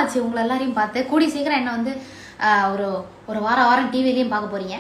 ஆச்சு உங்களை எல்லாரையும் பார்த்து கூடி சீக்கிரம் என்ன வந்து ஆஹ், ஒரு ஒரு வாரம் வாரம் டிவிலையும் பார்க்க போறீங்க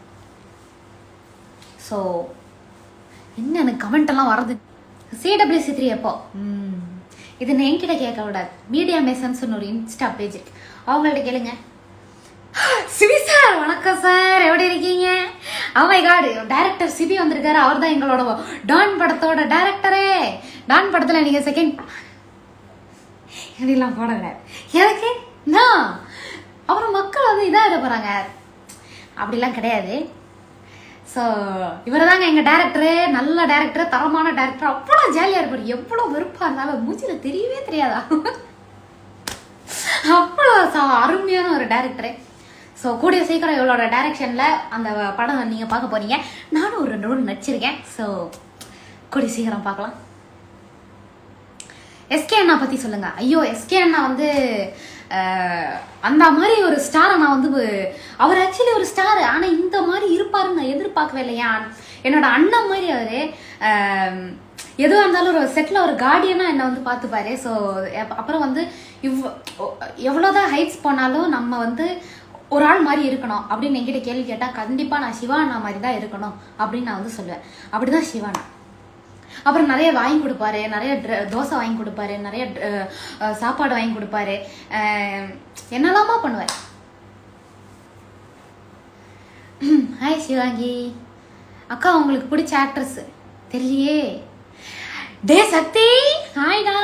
ஸோ என்ன எனக்கு கமெண்ட் எல்லாம் வர்றது சிடபிள்யூசி த்ரீ எப்போ ம், இது நான் என்கிட்ட கேட்க விடாது மீடியா மேசன்ஸ்னு ஒரு இன்ஸ்டா பேஜ் இருக்கு அவங்கள்ட்ட கேளுங்க சிபி சார் வணக்கம் சார் எப்படி இருக்கீங்க அவை காடு டைரக்டர் சிபி வந்திருக்காரு அவர் தான் எங்களோட டான் படத்தோட டைரக்டரே டான் படத்துல நீங்க செகண்ட் இப்படிலாம் போட விடாது எதுக்கு நான் அப்புறம் மக்கள் வந்து இதாக இட போறாங்க அப்படிலாம் கிடையாது ஸோ இவர் தாங்க எங்கள் டேரக்டரு நல்ல டேரக்டர் தரமான டேரக்டர் அவ்வளோ ஜாலியாக இருப்பார் எவ்வளோ வெறுப்பாக இருந்தாலும் மூஞ்சில தெரியவே தெரியாதா அவ்வளோ ச- அருமையான ஒரு டேரக்டரு ஸோ கூடிய சீக்கிரம் இவளோட டைரக்ஷனில் அந்த படம் நீங்கள் பார்க்க போறீங்க நானும் ஒரு ரெண்டு ரோல் நடிச்சிருக்கேன் ஸோ கூடிய சீக்கிரம் பார்க்கலாம் எஸ்கே அண்ணா பற்றி சொல்லுங்க ஐயோ எஸ்கே அண்ணா வந்து அஹ், அந்த மாதிரி ஒரு ஸ்டாரை நான் வந்து அவர் ஆக்சுவலி ஒரு ஸ்டார் ஆனால் இந்த மாதிரி இருப்பாருன்னு நான் எதிர்பார்க்கவே இல்லையா என்னோட அண்ணன் மாதிரி அவர் எதுவாக இருந்தாலும் ஒரு செட்டில் ஒரு கார்டியனாக என்னை வந்து பார்த்துப்பாரு ஸோ அப்புறம் வந்து இவ் எவ்வளோதான் ஹைட்ஸ் போனாலும் நம்ம வந்து ஒரு ஆள் மாதிரி இருக்கணும் அப்படின்னு என்கிட்ட கேள்வி கேட்டால் கண்டிப்பாக நான் சிவா அண்ணா மாதிரி தான் இருக்கணும் அப்படின்னு நான் வந்து சொல்லுவேன் அப்படிதான் சிவா அண்ணா அப்புறம் நிறைய வாங்கி கொடுப்பாரு நிறைய dr- தோசை வாங்கி கொடுப்பாரு நிறைய dr- அஹ் சாப்பாடு வாங்கி கொடுப்பாரு அஹ் என்னெல்லாமா பண்ணுவார் ஹாய் சிவாங்கி அக்கா உங்களுக்கு பிடிச்ச ஆக்ட்ரஸ் தெரியலையே டே சக்தி ஹாய்டா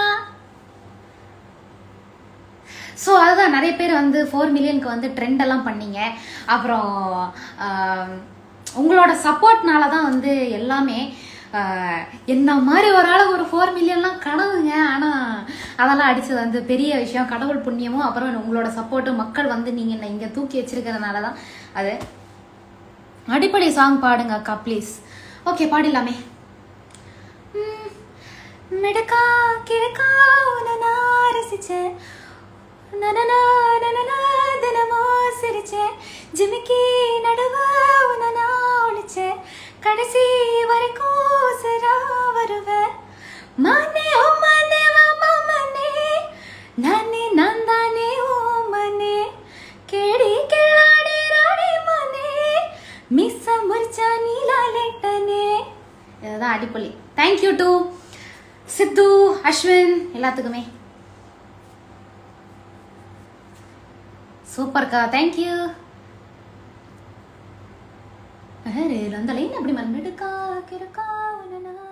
ஸோ அதுதான் நிறைய பேர் வந்து ஃபோர் மில்லியனுக்கு வந்து ட்ரெண்ட் எல்லாம் பண்ணீங்க அப்புறம் ஆம், உங்களோட சப்போர்ட்னால தான் வந்து எல்லாமே ஆஹ், என்ன மாதிரி ஒரு ஆளுக்கு ஒரு ஃபோர் மில்லியன்லாம் கனவுங்க ஆனால் அதெல்லாம் அடிச்சது வந்து பெரிய விஷயம் கடவுள் புண்ணியமும் அப்புறம் உங்களோட சப்போர்ட்டும் மக்கள் வந்து நீங்கள் என்ன இங்கே தூக்கி வச்சிருக்கிறதுனால தான் அது அடிப்படை சாங் பாடுங்க அக்கா ப்ளீஸ் ஓகே பாடிடலாமே ம், மிடுக்கா கிழக்கா உன்னை நான் ரசிச்சேன் நனனா, நனனா, தினமும் சிரிச்சேன். ஜிமிக்கி நடுவ உன்னை நான் ஒளிச்சேன். கடைசி வரைக்கும் உசுரா வருவேன். மானே, ஓ மானே, வாமா மானே. நானே, நான் தானே, ஓ மானே. கேடி கிளாடி ராடி மானே. மிஸ்ஸ முறிச்சா நீலாலேட்டனே. இதுதான் அடிப்பொலி தேங்க்யூ டு சித்து அஸ்வின் எல்லாத்துக்குமே சூப்பர்க்கா தேங்க்யூ அந்த லைன் அப்படி மறந்துடுக்கா கிருக்கா